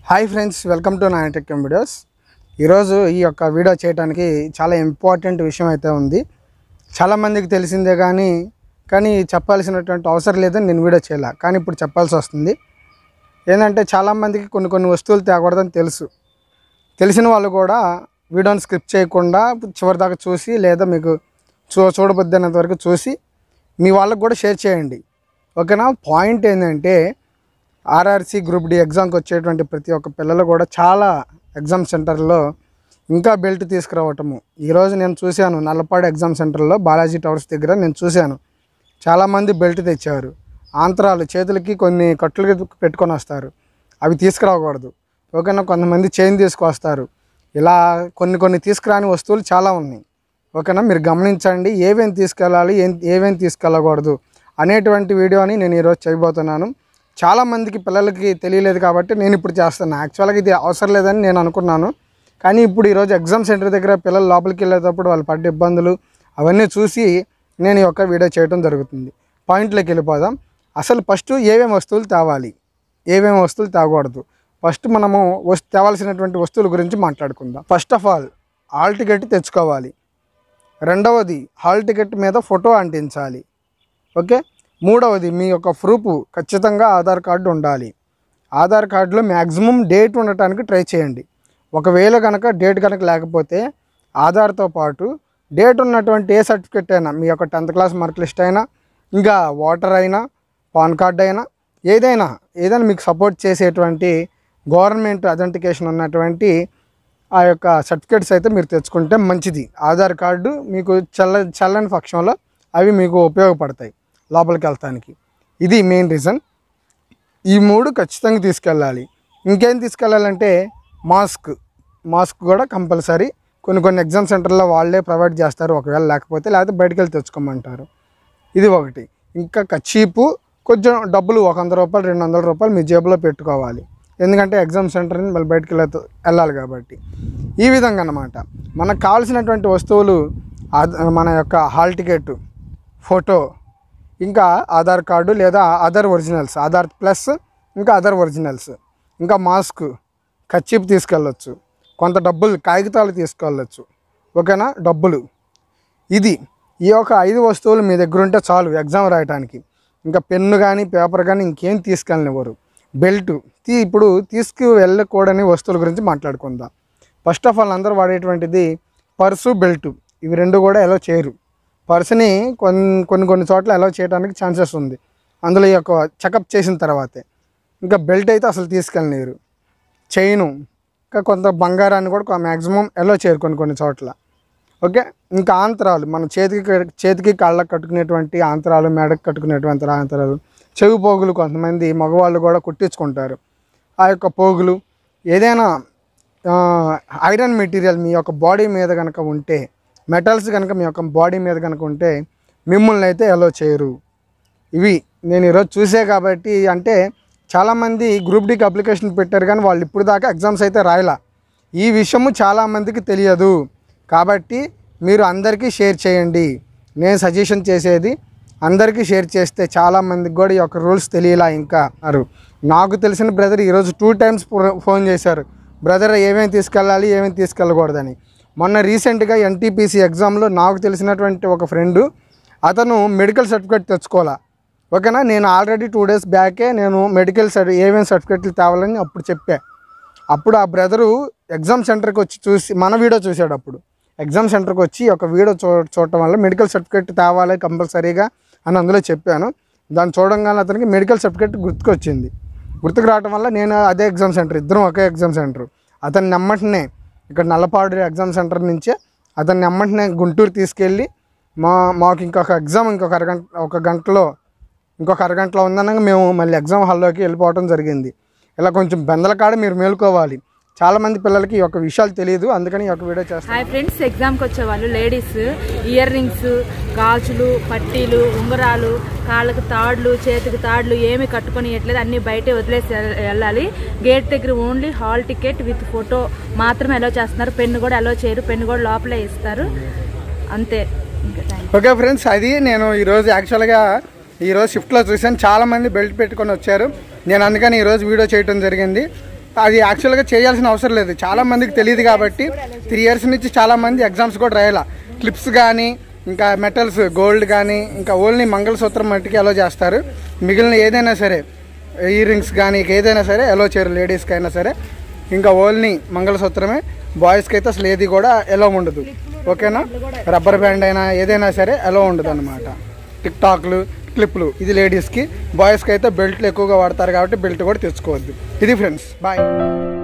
Hi friends welcome to Nayan tech videos ఈరోజు ఈ యొక్క వీడియో చేయడానికి చాలా ఇంపార్టెంట్ విషయం అయితే ఉంది చాలామందికి తెలిసిందే కానీ కానీ చెప్పాల్సినటువంటి అవసరం లేదని నేను వీడియో చేయాల కానీ ఇప్పుడు చెప్పాల్సి వస్తుంది ఏంటంటే చాలామందికి కొన్ని కొన్ని వస్తువులు తేకూడదని తెలుసు తెలిసిన వాళ్ళు కూడా వీడియోని స్క్రిప్ట్ చేయకుండా చివరి దాకా చూసి లేదా మీకు చూ చూడబుద్దినంత వరకు చూసి మీ వాళ్ళకు కూడా షేర్ చేయండి ఓకేనా పాయింట్ ఏంటంటే ఆర్ఆర్సి గ్రూప్ డి ఎగ్జామ్కి వచ్చేటువంటి ప్రతి ఒక్క పిల్లలు కూడా చాలా ఎగ్జామ్ సెంటర్లో ఇంకా బెల్ట్ తీసుకురావటము ఈరోజు నేను చూశాను నల్లపాడు ఎగ్జామ్ సెంటర్లో బాలాజీ టవర్స్ దగ్గర నేను చూశాను చాలామంది బెల్ట్ తెచ్చారు ఆంతరాలు చేతులకి కొన్ని కట్లు పెట్టుకొని వస్తారు అవి తీసుకురాకూడదు ఓకేనా కొంతమంది చైన్ తీసుకొస్తారు ఇలా కొన్ని కొన్ని తీసుకురాని వస్తువులు చాలా ఉన్నాయి ఓకేనా మీరు గమనించండి ఏమేమి తీసుకెళ్ళాలి ఏం ఏమేమి తీసుకెళ్ళకూడదు అనేటువంటి వీడియోని నేను ఈరోజు చేయబోతున్నాను చాలామందికి పిల్లలకి తెలియలేదు కాబట్టి నేను ఇప్పుడు చేస్తాను యాక్చువల్గా ఇది అవసరం లేదని నేను అనుకున్నాను కానీ ఇప్పుడు ఈరోజు ఎగ్జామ్ సెంటర్ దగ్గర పిల్లలు లోపలికి వెళ్ళేటప్పుడు వాళ్ళు పడ్డ ఇబ్బందులు అవన్నీ చూసి నేను ఈ యొక్క వీడియో చేయడం జరుగుతుంది పాయింట్లోకి వెళ్ళిపోదాం అసలు ఫస్ట్ ఏమేమి వస్తువులు తేవాలి ఏమేమి వస్తువులు తేకూడదు ఫస్ట్ మనము వస్తు తేవాల్సినటువంటి వస్తువుల గురించి మాట్లాడుకుందాం first of all hall ticket తెచ్చుకోవాలి రెండవది హాల్ టికెట్ మీద ఫోటో అంటించాలి ఓకే మూడవది మీ యొక్క ప్రూఫ్ ఖచ్చితంగా ఆధార్ కార్డు ఉండాలి ఆధార్ కార్డులో మ్యాక్సిమం డేట్ ఉండటానికి ట్రై చేయండి ఒకవేళ కనుక డేట్ కనుక లేకపోతే ఆధార్తో పాటు డేట్ ఉన్నటువంటి ఏ సర్టిఫికెట్ అయినా మీ యొక్క టెన్త్ క్లాస్ మార్క్ లిస్ట్ అయినా ఇంకా ఓటర్ అయినా పాన్ కార్డ్ అయినా ఏదైనా ఏదైనా మీకు సపోర్ట్ చేసేటువంటి గవర్నమెంట్ అథెంటికేషన్ ఉన్నటువంటి ఆ యొక్క సర్టిఫికేట్స్ అయితే మీరు తెచ్చుకుంటే మంచిది ఆధార్ కార్డు మీకు చల్ల చల్లని పక్షంలో అవి మీకు ఉపయోగపడతాయి లోపలికి వెళ్తానికి ఇది మెయిన్ రీజన్ ఈ మూడు ఖచ్చితంగా తీసుకెళ్ళాలి ఇంకేం తీసుకెళ్ళాలంటే మాస్క్ మాస్క్ కూడా కంపల్సరీ కొన్ని కొన్ని ఎగ్జామ్ సెంటర్లో వాళ్ళే ప్రొవైడ్ చేస్తారు ఒకవేళ లేకపోతే లేకపోతే బయటికి వెళ్ళి తెచ్చుకోమంటారు ఇది ఒకటి ఇంకా కచీపు కొంచెం డబ్బులు ఒక వంద రూపాయలు రెండు వందల రూపాయలు మీ జేబులో పెట్టుకోవాలి ఎందుకంటే ఎగ్జామ్ సెంటర్ నుంచి మళ్ళీ బయటికి వెళ్ళ వెళ్ళాలి కాబట్టి ఈ విధంగా అన్నమాట మనకు కావాల్సినటువంటి వస్తువులు ఆధ- మన యొక్క హాల్ టికెట్ ఫోటో ఇంకా ఆధార్ కార్డు లేదా అదర్ ఒరిజినల్స్ ఆధార్ ప్లస్ ఇంకా అదర్ ఒరిజినల్స్ ఇంకా మాస్క్ కచ్చిప్ తీసుకెళ్ళొచ్చు కొంత డబ్బులు కాగితాలు తీసుకెళ్ళొచ్చు ఓకేనా డబ్బులు ఇది ఈ యొక్క ఐదు వస్తువులు మీ దగ్గర ఉంటే చాలు ఎగ్జామ్ రాయడానికి ఇంకా పెన్ను కానీ పేపర్ కానీ ఇంకేం తీసుకెళ్ళనివ్వరు బెల్ట్ తీ ఇప్పుడు తీసుకు వెళ్ళకూడని వస్తువుల గురించి మాట్లాడుకుందాం ఫస్ట్ ఆఫ్ ఆల్ అందరూ వాడేటువంటిది పర్సు బెల్ట్ ఇవి రెండు కూడా ఎలా చేయరు పర్సుని కొన్ని కొన్ని కొన్ని చోట్ల ఎలా చేయడానికి ఛాన్సెస్ ఉంది అందులో ఈ యొక్క చెకప్ చేసిన తర్వాతే ఇంకా బెల్ట్ అయితే అసలు తీసుకెళ్ళలేరు చైను ఇంకా కొంత బంగారాన్ని కూడా మ్యాక్సిమం ఎలా చేయరు కొన్ని కొన్ని చోట్ల ఓకే ఇంకా ఆంతరాలు మన చేతికి చేతికి కాళ్ళకు కట్టుకునేటువంటి ఆంతరాలు మెడకు కట్టుకునేటువంటి ఆంతరాలు చెవి పోగులు కొంతమంది మగవాళ్ళు కూడా కుట్టించుకుంటారు ఆ యొక్క పోగులు ఏదైనా ఆ, ఐరన్ మెటీరియల్ మీ యొక్క బాడీ మీద కనుక ఉంటే మెటల్స్ కనుక మీ యొక్క బాడీ మీద కనుక ఉంటే మిమ్మల్ని అయితే ఎలో చేయరు ఇవి నేను ఈరోజు చూసే కాబట్టి అంటే చాలామంది గ్రూప్ డికి అప్లికేషన్ పెట్టారు కానీ వాళ్ళు ఇప్పుడు దాకా ఎగ్జామ్స్ అయితే రాయలా ఈ విషయము చాలామందికి తెలియదు కాబట్టి మీరు అందరికీ షేర్ చేయండి నేను సజెషన్ చేసేది అందరికీ షేర్ చేస్తే చాలామందికి కూడా ఈ యొక్క రూల్స్ తెలియలా ఇంకా అన్నారు నాకు తెలిసిన బ్రదర్ ఈరోజు టూ టైమ్స్ ఫోన్ చేశారు బ్రదర్ ఏమేమి తీసుకెళ్ళాలి ఏమేమి తీసుకెళ్ళకూడదని మొన్న రీసెంట్గా ఎన్టీపీసీ ఎగ్జామ్లో నాకు తెలిసినటువంటి ఒక ఫ్రెండు అతను మెడికల్ సర్టిఫికేట్ తెచ్చుకోవాలా ఓకేనా నేను ఆల్రెడీ టూ డేస్ బ్యాకే నేను మెడికల్ సర్టి ఏమేమి సర్టిఫికేట్లు తేవాలని అప్పుడు చెప్పా అప్పుడు ఆ బ్రదరు ఎగ్జామ్ సెంటర్కి వచ్చి చూసి మన వీడియో చూశాడు అప్పుడు ఎగ్జామ్ సెంటర్కి వచ్చి ఒక వీడియో చూ చూడటం వల్ల మెడికల్ సర్టిఫికేట్ తేవాలి కంపల్సరీగా అని అందులో చెప్పాను దాన్ని చూడంగానే అతనికి మెడికల్ సర్టిఫికేట్ గుర్తుకొచ్చింది గుర్తుకు రావడం వల్ల నేను అదే ఎగ్జామ్ సెంటర్ ఇద్దరం ఒకే ఎగ్జామ్ సెంటర్ అతన్ని నమ్మటనే ఇక్కడ నల్లపాడు ఎగ్జామ్ సెంటర్ నుంచే అతన్ని నమ్మటనే గుంటూరు తీసుకెళ్ళి మా మాకు ఇంకొక ఎగ్జామ్ ఇంకొక అరగంట ఒక గంటలో ఇంకొక అరగంటలో ఉందనగా మేము మళ్ళీ ఎగ్జామ్ హాల్లోకి వెళ్ళిపోవడం జరిగింది ఇలా కొంచెం బెందల కాడ మీరు మేలుకోవాలి చాలామంది పిల్లలకి ఈ యొక్క విషయాలు తెలియదు అందుకని ఈ యొక్క వీడియో చేస్తాను హాయ్ ఫ్రెండ్స్ ఎగ్జామ్కి వచ్చే వాళ్ళు లేడీస్ ఇయర్ రింగ్స్ గాజులు పట్టీలు ఉంగరాలు కాళ్ళకు తాడ్లు చేతికి తాడ్లు ఏమి కట్టుకొని ఇట్లేదు అన్ని బయటే వదిలేసి వెళ్- వెళ్ళాలి గేట్ దగ్గర only hall ticket with photo మాత్రమే అలో చేస్తున్నారు పెన్ను కూడా అలో చేయరు పెన్ను కూడా లోపలే ఇస్తారు అంతే ఇంకా థాంక్స్. ఓకే ఫ్రెండ్స్ అది నేను ఈరోజు యాక్చువల్గా ఈరోజు షిఫ్ట్లో చూశాను చాలామంది బెల్ట్ పెట్టుకొని వచ్చారు నేను అందుకని ఈరోజు వీడియో చేయడం జరిగింది అది యాక్చువల్గా చేయాల్సిన అవసరం లేదు చాలా మందికి తెలియదు కాబట్టి త్రీ ఇయర్స్ నుంచి చాలా మంది ఎగ్జామ్స్ కూడా రాయాల క్లిప్స్ కానీ ఇంకా మెటల్స్ గోల్డ్ కానీ ఇంకా ఓన్లీ మంగళసూత్రం మట్టికి అలో చేస్తారు మిగిలిన ఏదైనా సరే ఇయర్ రింగ్స్ కానీ ఇక ఏదైనా సరే ఎలో చేయరు లేడీస్కి అయినా సరే ఇంకా ఓన్లీ మంగళసూత్రమే బాయ్స్కి అయితే అసలు ఏది కూడా ఎలో ఉండదు ఓకేనా రబ్బర్ బ్యాండ్ అయినా ఏదైనా సరే ఎలో ఉండదు అనమాట టిక్ టాక్లు క్లిప్లు ఇది లేడీస్కి బాయ్స్కి అయితే బెల్ట్లు ఎక్కువగా వాడతారు కాబట్టి బెల్ట్ కూడా తెచ్చుకోవద్దు ఇది ఫ్రెండ్స్ బాయ్